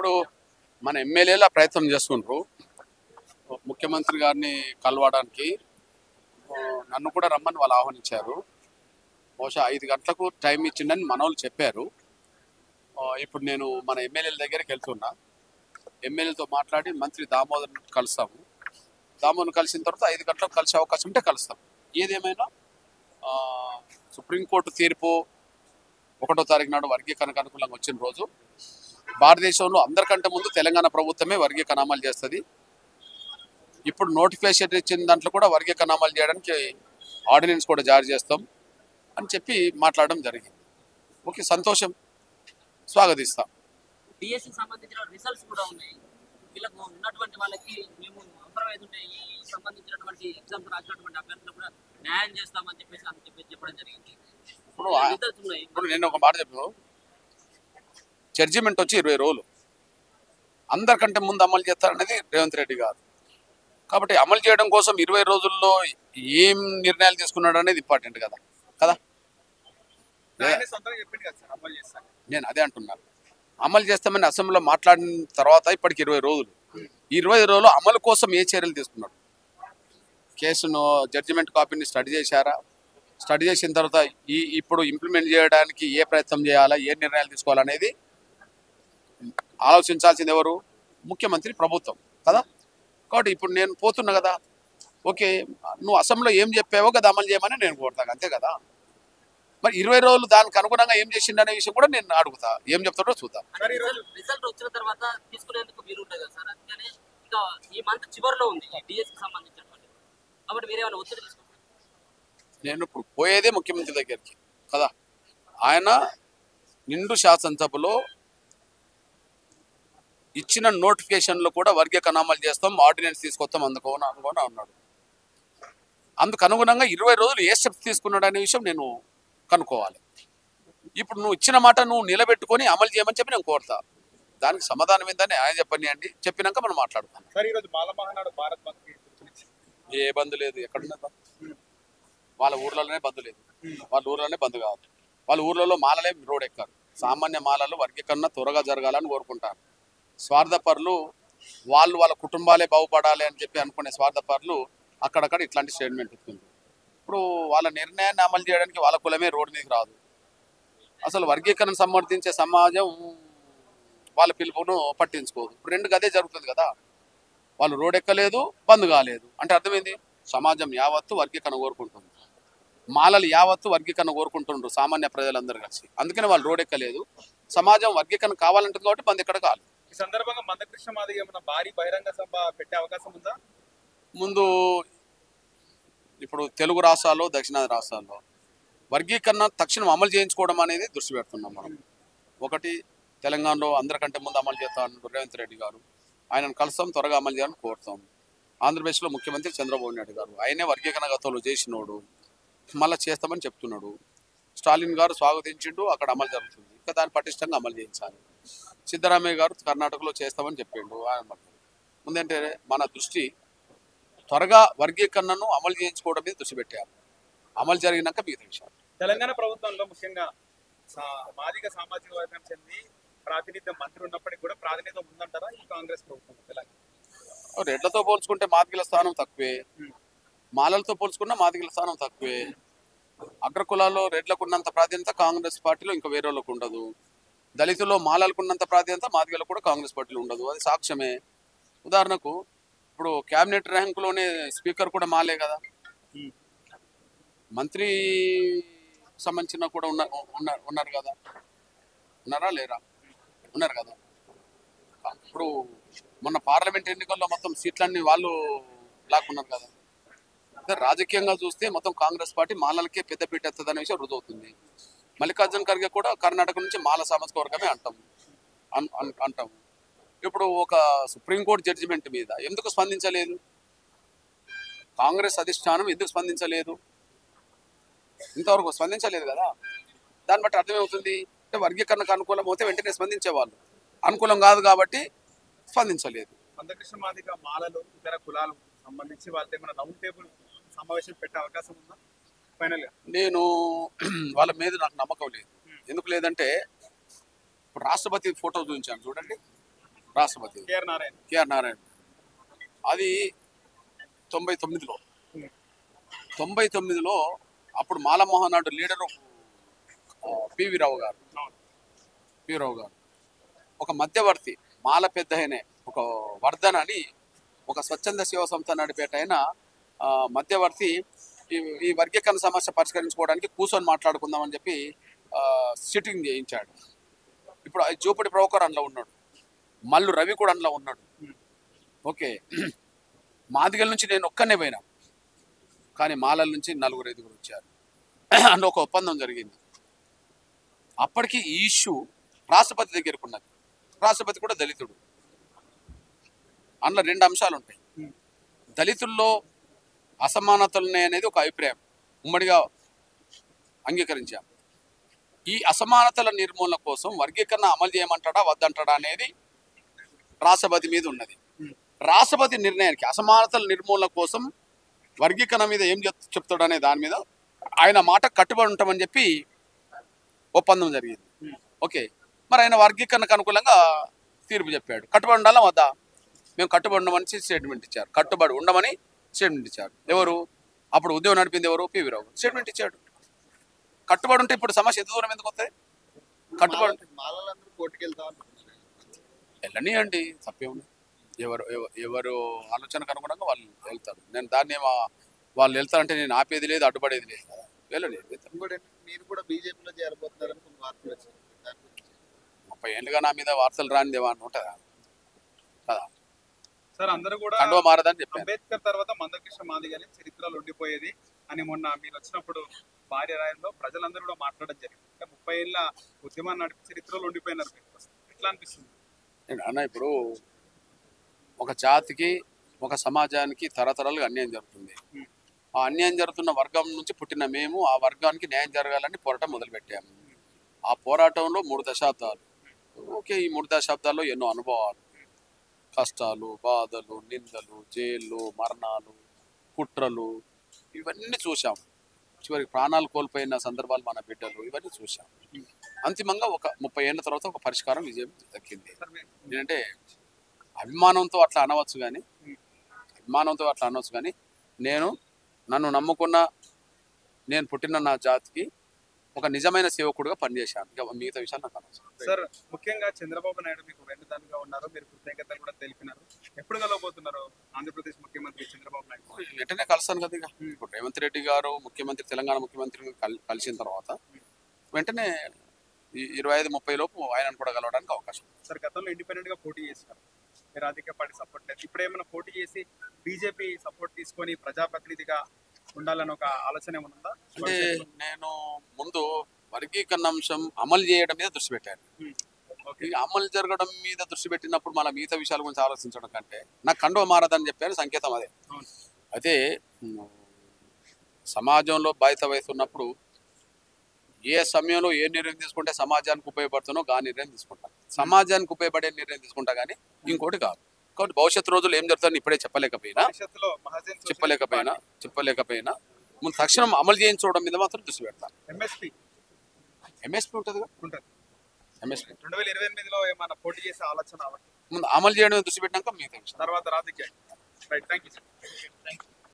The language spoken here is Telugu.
ఇప్పుడు మన ఎమ్మెల్యేల ప్రయత్నం చేస్తుండ్రు ముఖ్యమంత్రి గారిని కలవడానికి ఆ, నన్ను కూడా రమ్మని వాళ్ళు ఆహ్వానించారు బహుశా ఐదు గంటలకు టైం ఇచ్చిండని మన వాళ్ళు చెప్పారు ఆ, ఇప్పుడు నేను మన ఎమ్మెల్యేల దగ్గరికి వెళ్తున్నా ఎమ్మెల్యేలతో మాట్లాడి మంత్రి దామోదర్ కలుస్తాము దామోదర్ కలిసిన తర్వాత ఐదు గంటలకు కలిసే అవకాశం ఉంటే కలుస్తాం ఏదేమైనా ఆ, సుప్రీంకోర్టు తీర్పు ఒకటో తారీఖు నాడు వర్గీకరణకు అనుకూలంగా వచ్చిన రోజు భారతదేశంలో అందరికంటే ముందు తెలంగాణ ప్రభుత్వమే వర్గీకరణ అమలు చేస్తుంది ఇప్పుడు నోటిఫికేషన్ ఇచ్చిన దాంట్లో కూడా వర్గీకరణ అమలు చేయడానికి ఆర్డినెన్స్ కూడా జారీ చేస్తాం అని చెప్పి మాట్లాడడం జరిగింది ఓకే సంతోషం స్వాగతిస్తాం డిఎస్సి సంబంధించిన రిజల్ట్స్ కూడా ఉన్నాయి వీళ్ళకు ఉన్నటువంటి వాళ్ళకి మేము అవసరమైతే ఉంటే ఈ సంబంధించినటువంటి ఎగ్జామ్స్ రాసినటువంటి అభ్యర్థులు కూడా న్యాయం చేస్తామని చెప్పేసి అని చెప్పేసి చెప్పడం జరిగింది ఇప్పుడు ఆ- రిజల్ట్స్ ఉన్నాయి ఇప్పుడు నేను ఒక మాట చెప్పు జడ్జిమెంట్ వచ్చి ఇరవై రోజులు అందరికంటే ముందు అమలు చేస్తారనేది రేవంత్ రెడ్డి గారు కాబట్టి అమలు చేయడం కోసం ఇరవై రోజుల్లో ఏం నిర్ణయాలు తీసుకున్నాడు అనేది ఇంపార్టెంట్ కదా కదా ఆయన సొంతంగా చెప్పింది కదా సార్ అమలు చేస్తాను నేను అదే అంటున్నాను అమలు చేస్తామని అసెంబ్లీలో మాట్లాడిన తర్వాత ఇప్పటికి ఇరవై రోజులు ఈ ఇరవై రోజులు అమలు కోసం ఏ చర్యలు తీసుకున్నాడు కేసును జడ్జిమెంట్ కాపీని స్టడీ చేశారా స్టడీ చేసిన తర్వాత ఈ ఇప్పుడు ఇంప్లిమెంట్ చేయడానికి ఏ ప్రయత్నం చేయాలా ఏ నిర్ణయాలు తీసుకోవాలనేది ఆలోచించాల్సింది ఎవరు ముఖ్యమంత్రి ప్రభుత్వం కదా కాబట్టి ఇప్పుడు నేను పోతున్నా కదా ఓకే నువ్వు అసెంబ్లీలో ఏం చెప్పావో కదా అమలు చేయమని నేను కోరుతాను అంతే కదా మరి ఇరవై రోజులు దానికి అనుగుణంగా ఏం చేసిండు అనే విషయం కూడా నేను అడుగుతా ఏం చెప్తాడో చూద్దాం సార్ ఈ రోజు రిజల్ట్ వచ్చిన తర్వాత తీసుకునేందుకు వీలు ఉంటుంది కదా సార్ అందుకని ఇంకా ఈ మంత్ చివరిలో ఉంది ఈ డిఎస్సి సంబంధించినటువంటి కాబట్టి మీరు ఏమైనా ఒత్తిడి తీసుకుంటారు నేను ఇప్పుడు పోయేదే ముఖ్యమంత్రి దగ్గరికి కదా ఆయన నిండు శాసనసభలో ఇచ్చిన నోటిఫికేషన్లో కూడా వర్గీకరణ అమలు చేస్తాం ఆర్డినెన్స్ తీసుకొస్తాం అందుకోన అనుకోని అన్నాడు అందుకు అనుగుణంగా ఇరవై రోజులు ఏ స్టెప్స్ తీసుకున్నాడు అనే విషయం నేను కనుక్కోవాలి ఇప్పుడు నువ్వు ఇచ్చిన మాట నువ్వు నిలబెట్టుకొని అమలు చేయమని చెప్పి నేను కోరుతా దానికి సమాధానం ఏందని ఆయన చెప్పని అండి చెప్పినాక మనం మాట్లాడుతాం సార్ ఈ రోజు మాల మహానాడు భారత్ బంద్ కి పిలుపునిచ్చింది. ఏ బంద్ లేదు ఎక్కడున్నా బంద్ వాళ్ళ ఊర్లలోనే బంద్ లేదు వాళ్ళ ఊర్లోనే బంద్ కాదు వాళ్ళ ఊర్లలో మాలలే రోడ్ ఎక్కారు సామాన్య మాలలు వర్గీకరణ త్వరగా జరగాలని కోరుకుంటారు స్వార్థపరులు వాళ్ళు వాళ్ళ కుటుంబాలే బాగుపడాలి అని చెప్పి అనుకునే స్వార్థపరులు అక్కడక్కడ ఇట్లాంటి స్టేట్మెంట్ ఇస్తుంది ఇప్పుడు వాళ్ళ నిర్ణయాన్ని అమలు చేయడానికి వాళ్ళ కులమే రోడ్డు మీదకి రాదు అసలు వర్గీకరణ సమర్థించే సమాజం వాళ్ళ పిలుపును పట్టించుకోదు ఇప్పుడు రెండు గదే జరుగుతుంది కదా వాళ్ళు రోడ్ ఎక్కలేదు బంద్ కాలేదు అంటే అర్థమైంది సమాజం యావత్తు వర్గీకరణ కోరుకుంటుంది మాలలు యావత్తు వర్గీకరణ కోరుకుంటుండ్రు సామాన్య ప్రజలందరూ కలిసి అందుకని వాళ్ళు రోడ్ ఎక్కలేదు సమాజం వర్గీకరణ కావాలంటుంది కాబట్టి బంద్ ఇక్కడ కాలేదు ఈ సందర్భంగా మందకృష్ణ మాదిగ ఏమైనా భారీ బహిరంగ సభ పెట్టే అవకాశం ఉందా ముందు ఇప్పుడు తెలుగు రాష్ట్రాల్లో దక్షిణాది రాష్ట్రాల్లో వర్గీకరణ తక్షణం అమలు చేయించుకోవడం అనేది దృష్టి పెడుతున్నాం మనం ఒకటి తెలంగాణలో అందరికంటే ముందు అమలు చేస్తా అన్నాడు రేవంత్ రెడ్డి గారు ఆయనను కలుస్తాం త్వరగా అమలు చేయాలని కోరుతాం ఆంధ్రప్రదేశ్లో ముఖ్యమంత్రి చంద్రబాబు నాయుడు గారు ఆయనే వర్గీకరణ గతంలో చేసినోడు మళ్ళీ చేస్తామని చెప్తున్నాడు స్టాలిన్ గారు స్వాగతించిండు అక్కడ అమలు జరుగుతుంది ఇంకా దాన్ని పటిష్టంగా అమలు చేయించాలి సిద్ధరామయ్య గారు కర్ణాటకలో చేస్తామని చెప్పిండు ఆయన మరి. ముందంటే మన దృష్టి త్వరగా వర్గీకరణను అమలు చేయించుకోవడం మీద దృష్టి పెట్టారు అమలు జరిగినాక మిగతా విషయాలు తెలంగాణ ప్రభుత్వంలో ముఖ్యంగా సా- మాదిగ సామాజిక వర్గం చెంది ప్రాతినిధ్యం మంత్రి ఉన్నప్పటికీ కూడా ప్రాతినిధ్యం ఉందంటారా ఈ కాంగ్రెస్ ప్రభుత్వం తెలంగాణ రెడ్లతో పోల్చుకుంటే మాదిగల స్థానం తక్కువే Hmm. మాలలతో పోల్చుకున్నా మాదిగల స్థానం తక్కువే అగ్రకులాల్లో రెడ్లకు ఉన్నంత ప్రాధాన్యత కాంగ్రెస్ పార్టీలో ఇంకా వేరే వాళ్ళకు ఉండదు దళితుల్లో మాలలకు ఉన్నంత ప్రాధాన్యత మాదిగలకు కూడా కాంగ్రెస్ పార్టీలో ఉండదు అది సాక్ష్యమే ఉదాహరణకు ఇప్పుడు క్యాబినెట్ ర్యాంకులోనే స్పీకర్ కూడా మాలే కదా Hmm. మంత్రి సంబంధించిన కూడా ఉన్న ఉన్నారు ఉన్నారు కదా ఉన్నారా లేరా ఉన్నారు కదా ఇప్పుడు మొన్న పార్లమెంట్ ఎన్నికల్లో మొత్తం సీట్లన్నీ వాళ్ళు లాక్కున్నారు కదా అదే రాజకీయంగా చూస్తే మొత్తం కాంగ్రెస్ పార్టీ మాలలకే పెద్దపీట ఎత్తది అనే విషయం రుజువుతుంది మల్లికార్జున ఖర్గే కూడా కర్ణాటక నుంచి మాల సామాజిక వర్గమే అంటాం అన్- అన్- అంటాం ఇప్పుడు ఒక సుప్రీంకోర్టు జడ్జిమెంట్ మీద ఎందుకు స్పందించలేదు కాంగ్రెస్ అధిష్టానం ఎందుకు స్పందించలేదు ఇంతవరకు స్పందించలేదు కదా దాన్ని బట్టి అర్థమవుతుంది అంటే వర్గీకరణకు అనుకూలం అయితే వెంటనే స్పందించేవాళ్ళు అనుకూలం కాదు కాబట్టి స్పందించలేదు మందకృష్ణ మాదిగ మాలలు ఇతర కులాలు సంబంధించి వాళ్ళతో ఏమైనా రౌండ్ టేబుల్ సమావేశం పెట్టే అవకాశం ఉందా ఫైనల్ గా నేను వాళ్ళ మీద నాకు నమ్మకం లేదు ఎందుకు లేదంటే ఇప్పుడు రాష్ట్రపతి ఫోటో చూపించాను చూడండి రాష్ట్రపతి కేఆర్ నారాయణ కేఆర్ నారాయణ అది తొంభై తొమ్మిదిలో ఉమ్. తొంభై తొమ్మిదిలో అప్పుడు మాలమోహన్ నాయుడు లీడరు ఆ, పివి రావు గారు అవును. పివి రావు గారు ఒక మధ్యవర్తి మాల పెద్ద ఆయనే ఒక వర్ధన్ అని ఒక స్వచ్ఛంద సేవా సంస్థ నడిపేట ఆయన ఆ, మధ్యవర్తి ఈ ఈ వర్గీకరణ సమస్య పరిష్కరించుకోవడానికి కూర్చొని మాట్లాడుకుందామని చెప్పి ఆ, సిట్టింగ్ చేయించాడు ఇప్పుడు ఆ జూపడి బ్రోకర్ అందులో ఉన్నాడు మల్లు రవి కూడా అందులో ఉన్నాడు ఓకే మాదిగల నుంచి నేను ఒక్కనే పోయినా కానీ మాలల నుంచి నలుగురు ఐదుగురు వచ్చారు అందులో ఒక ఒప్పందం జరిగింది అప్పటికి ఈ ఇష్యూ రాష్ట్రపతి దగ్గరకు ఉన్నది రాష్ట్రపతి కూడా దళితుడు అందులో రెండు అంశాలు ఉంటాయి Hmm. దళితుల్లో అసమానతలు ఉన్నాయి అనేది ఒక అభిప్రాయం ఉమ్మడిగా అంగీకరించాం ఈ అసమానతల నిర్మూలన కోసం వర్గీకరణ అమలు చేయమంటాడా వద్దంటాడా అనేది రాష్ట్రపతి మీద ఉన్నది Hmm. రాష్ట్రపతి నిర్ణయానికి అసమానతల నిర్మూలన కోసం వర్గీకరణ మీద ఏం చెప్- చెప్తాడనే దాని మీద ఆయన మాట కట్టుబడి ఉంటామని చెప్పి ఒప్పందం జరిగింది Hmm. ఓకే మరి ఆయన వర్గీకరణకు అనుకూలంగా తీర్పు చెప్పాడు కట్టుబడి ఉండాలా వద్దా మేము కట్టుబడి ఉండమని స్టేట్మెంట్ ఇచ్చారు కట్టుబడి ఉండమని స్టేట్మెంట్ ఇచ్చారు ఎవరు అప్పుడు ఉద్యోగం నడిపింది ఎవరు పివి రావు స్టేట్మెంట్ ఇచ్చాడు కట్టుబడి ఉంటే ఇప్పుడు సమస్య ఎంత దూరం ఎందుకు వస్తాయి కట్టుబడి ఉంటే మాలలందరూ కోర్టుకి వెళ్తా ఉన్నారు. వెళ్ళని అండి తప్పే ఉంది ఎవరు ఎవ- ఎవరు ఆలోచనకు అనుగుణంగా వాళ్ళు వెళ్తారు నేను దాన్ని ఏమో వాళ్ళు వెళ్తారంటే నేను ఆపేది లేదు అడ్డుపడేది లేదు కదా వెళ్ళని వెళ్తారు. ఇంకోటి ఏంటంటే మీరు కూడా బీజేపీలో చేరబోతున్నారని కొన్ని వార్తలు వచ్చినాయి దాని గురించి ముప్పై ఏళ్ళుగా నా మీద వార్తలు రానిది ఏమన్నా ఉంటుందా కదా సార్ అందరూ కూడా కండువ మారదని చెప్పాను అంబేద్కర్ తర్వాత మందకృష్ణ మాదిగని చరిత్రలో ఉండిపోయేది అని మొన్న మీరు వచ్చినప్పుడు భార్య రాయంలో ప్రజలందరూ కూడా మాట్లాడడం జరిగింది అంటే ముప్పై ఏళ్ళ ఉద్యమాన్ని నడిపి చరిత్రలో ఉండిపోయినారు మీరు ఎట్లా అనిపిస్తుంది నేను అన్న ఇప్పుడు ఒక జాతికి ఒక సమాజానికి తరతరాలుగా అన్యాయం జరుగుతుంది Hmm. ఆ అన్యాయం జరుగుతున్న వర్గం నుంచి పుట్టిన మేము ఆ వర్గానికి న్యాయం జరగాలని పోరాటం మొదలుపెట్టాము ఆ పోరాటంలో మూడు దశాబ్దాలు ఓకే ఈ మూడు దశాబ్దాల్లో ఎన్నో అనుభవాలు కష్టాలు బాధలు నిందలు జైళ్ళు మరణాలు కుట్రలు ఇవన్నీ చూసాం చివరికి ప్రాణాలు కోల్పోయిన సందర్భాలు మన బిడ్డలు ఇవన్నీ చూసాం అంతిమంగా ఒక ముప్పై ఏళ్ళ తర్వాత ఒక పరిష్కారం విజయం దక్కింది సార్ మీరు ఏంటంటే అభిమానంతో అట్లా అనవచ్చు కానీ అభిమానంతో అట్లా అనవచ్చు కానీ నేను నన్ను నమ్ముకున్న నేను పుట్టిన నా జాతికి ఒక నిజమైన సేవకుడుగా పనిచేశాను ఇక మిగతా విషయాలు నాకు అనవసరం సార్ ముఖ్యంగా చంద్రబాబు నాయుడు మీకు వెన్నుదన్నుగా ఉన్నారు మీరు కృతజ్ఞతలు కూడా తెలిపినారు ఎప్పుడు కలవబోతున్నారు ఆంధ్రప్రదేశ్ ముఖ్యమంత్రి చంద్రబాబు నాయుడు వెంటనే కలుస్తాను కదా ఇక ఇప్పుడు రేవంత్ రెడ్డి గారు ముఖ్యమంత్రి తెలంగాణ ముఖ్యమంత్రి కల్- కలిసిన తర్వాత వెంటనే ఈ ఇరవై ఐదు ముప్పై లోపు ఆయనను కూడా కలవడానికి అవకాశం ఉంది. సార్ గతంలో ఇండిపెండెంట్ గా పోటీ చేసినారు మీరు రాజకీయ పార్టీ సపోర్ట్ లేదు ఇప్పుడు ఏమైనా పోటీ చేసి బీజేపీ సపోర్ట్ తీసుకొని ప్రజాప్రతినిధిగా ఉండాలని ఒక ఆలోచన ఏమైనా ఉందా అంటే నేను ముందు వర్గీకరణ అంశం అమలు చేయడం మీద దృష్టి పెట్టాను ఓకే ఈ అమలు జరగడం మీద దృష్టి పెట్టినప్పుడు మళ్ళీ మిగతా విషయాల గురించి ఆలోచించడం కంటే నాకు కండువ మారదని చెప్పాను సంకేతం అదే అవును. అయితే ఉమ్, సమాజంలో బాధ్యత వహిస్తున్నప్పుడు ఏ సమయంలో ఏ నిర్ణయం తీసుకుంటే సమాజానికి ఉపయోగపడుతుందో ఆ నిర్ణయం తీసుకుంటా సమాజానికి ఉపయోగపడే నిర్ణయం తీసుకుంటా కానీ ఇంకోటి కాదు కాబట్టి భవిష్యత్తు రోజులు ఏం జరుగుతుందని ఇప్పుడే చెప్పలేకపోయినా భవిష్యత్తులో మహాజన్ సోషలిస్ట్ చెప్పలేకపోయినా చెప్పలేకపోయినా ముందు తక్షణం అమలు చేయించడం మీద మాత్రం దృష్టి పెడతాను ఎంఎస్పీ ఎంఎస్పీ ఉంటుంది ఉంటుంది ఎంఎస్పీ రెండు వేల ఇరవై ఎనిమిదిలో ఏమైనా పోటీ చేసే ఆలోచన ముందు అమలు చేయడం మీద దృష్టి పెట్టినాక మిగతా విషయం తర్వాత రాజకీయ రైట్ థ్యాంక్ యూ